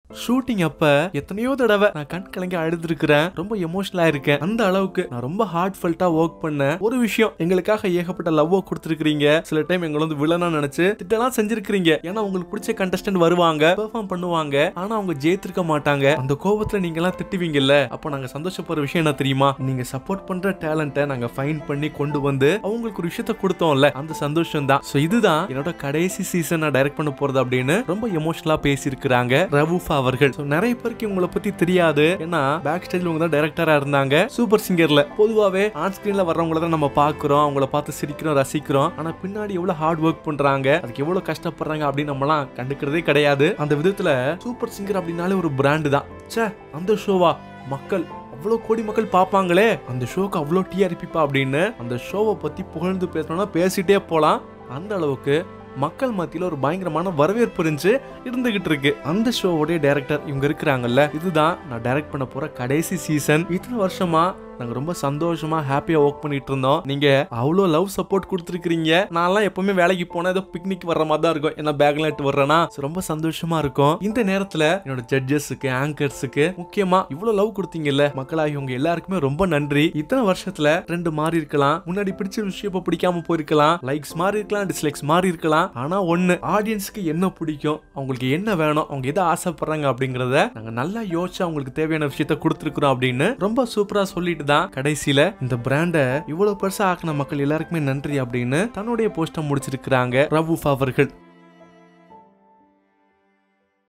shooting அப்ப எத்தனையோ தடவை நான் கண் கலங்கி அழுதுருக்கிறேன் ரொம்ப எமோஷனலா இருக்கேன் அந்த அளவுக்கு நான் ரொம்ப ஹார்ட் ஃபெல்ட்டா ஒர்க் பண்ண ஒரு விஷயம் எங்களுக்காக ஏகப்பட்ட லவ் கொடுத்துருக்கீங்க சில டைம் எங்களை வந்து வில்லனா நினைச்சு திட்டலாம் செஞ்சிருக்கீங்க ஏன்னா உங்களுக்கு பிடிச்ச கண்டஸ்டன்ட் வருவாங்க பெர்ஃபார்ம் பண்ணுவாங்க ஆனா அவங்க ஜெயித்திருக்க மாட்டாங்க அந்த கோபத்துல நீங்க எல்லாம் திட்டுவீங்கல்ல அப்ப நாங்க சந்தோஷப்படுற விஷயம் என்ன தெரியுமா நீங்க சப்போர்ட் பண்ற டேலண்ட்டை நாங்க ஃபைன் பண்ணி கொண்டு வந்து அவங்களுக்கு ஒரு விஷயத்த கொடுத்தோம்ல அந்த சந்தோஷம் தான் சோ இதுதான் என்னோட கடைசி சீசன் நான் டைரக்ட் பண்ண போறது அப்படின்னு ரொம்ப எமோஷனலா பேசியிருக்கிறாங்க ரவுஃபா அவர்கள் So, நிறைய பேருக்கு உங்களை பத்தி தெரியாது ஏன்னா பேக் ஸ்டேஜ்ல உங்க தான் டைரக்டரா இருந்தாங்க சூப்பர் சிங்கர்ல பொதுவாவே ஆன் ஸ்கிரீன்ல வர்றவங்கள தான் நம்ம பாக்குறோம் அவங்கள பார்த்து சிரிக்கிறோம் ரசிக்கிறோம் ஆனா பின்னாடி எவ்வளவு ஹார்ட் ஒர்க் பண்றாங்க அதுக்கு எவ்வளவு கஷ்டப்படுறாங்க அப்படின்னு நம்மலாம் கண்டுக்கிறதே கிடையாது அந்த விதத்துல சூப்பர் சிங்கர் அப்படின்னாலே ஒரு பிராண்டு தான் ச்சே அந்த ஷோவா மக்கள் அவ்வளோ கோடி மக்கள் பார்ப்பாங்களே அந்த ஷோக்கு அவ்வளோ டிஆர்பிப்பா அப்படின்னு அந்த ஷோவை பத்தி புகழ்ந்து பேசணும்னா பேசிட்டே போலாம் அந்த அளவுக்கு மக்கள் மத்தியில ஒரு பயங்கரமான வரவேற்பு இருந்துச்சு இருந்துகிட்டு இருக்கு அந்த ஷோவோடைய டைரக்டர் இவங்க இருக்கிறாங்கல்ல இதுதான் நான் டைரக்ட் பண்ண போற கடைசி சீசன் இத்தனை வருஷமா நாங்க ரொம்ப சந்தோஷமா ஹாப்பியா ஒர்க் பண்ணிட்டு இருந்தோம் நீங்க அவ்வளோ லவ் சப்போர்ட் கொடுத்துருக்கீங்க நான்லாம் எப்பவுமே வேலைக்கு போனா ஏதோ பிக்னிக் வர்ற மாதிரி தான் இருக்கும் என்ன பேக்ல எடுத்து வர்றேன்னா So, ரொம்ப சந்தோஷமா இருக்கும் இந்த நேரத்துல என்னோட ஜட்ஜஸுக்கு ஆங்கர்ஸுக்கு முக்கியமா இவ்வளவு லவ் கொடுத்தீங்கல்ல மக்களாகி உங்க எல்லாருக்குமே ரொம்ப நன்றி இத்தனை வருஷத்துல ட்ரெண்ட் மாறி இருக்கலாம் முன்னாடி பிடிச்ச விஷயம் இப்ப பிடிக்காம போயிருக்கலாம் லைக்ஸ் மாறி இருக்கலாம் டிஸ்லைக்ஸ் மாறி இருக்கலாம் ஆனா ஒண்ணு ஆடியன்ஸ்க்கு என்ன பிடிக்கும் அவங்களுக்கு என்ன வேணும் அவங்க எதை ஆசைப்படுறாங்க அப்படிங்கறத நாங்க நல்லா யோசிச்சு அவங்களுக்கு தேவையான விஷயத்த கொடுத்துருக்குறோம் அப்படின்னு ரொம்ப சூப்பரா சொல்லிட்டு தான் கடைசியில இந்த பிராண்டை இவ்வளவு பெருசா ஆக்கின மக்கள் எல்லாருக்குமே நன்றி அப்படின்னு தன்னுடைய போஸ்ட முடிச்சிருக்கிறாங்க ரவூஃப் அவர்கள்